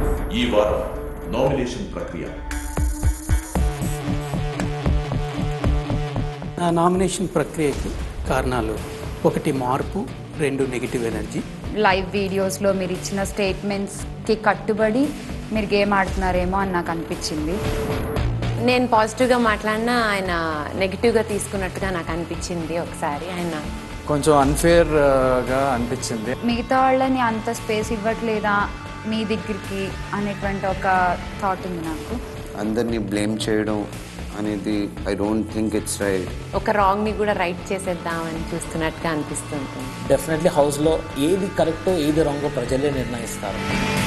ఈ వారం నామినేషన్ ప్రక్రియ నా నామినేషన్ ప్రక్రియకి కారణాలు ఒకటి మార్పు రెండు నెగిటివ్ ఎనర్జీ లైవ్ వీడియోస్లో మీరు ఇచ్చిన స్టేట్మెంట్స్కి కట్టుబడి మీరు గేమ్ ఆడుతున్నారేమో అని నాకు అనిపించింది నేను పాజిటివ్గా మాట్లాడినా ఆయన నెగిటివ్గా తీసుకున్నట్టుగా నాకు అనిపించింది ఒకసారి ఆయన కొంచెం అన్ఫేర్గా అనిపించింది మిగతా వాళ్ళని అంత స్పేస్ ఇవ్వట్లేదా మీ దగ్గరికి అనేటువంటి ఒక థాట్ ఉంది నాకు అందరినీ బ్లేమ్ చేయడం అనేది I don't think it's right ఒక రాంగ్ని కూడా రైట్ చేసేద్దామని చూస్తున్నట్టుగా అనిపిస్తుంటుంది డెఫినెట్లీ హౌస్లో ఏది కరెక్టో ఏది రాంగో ప్రజలే నిర్ణయిస్తారు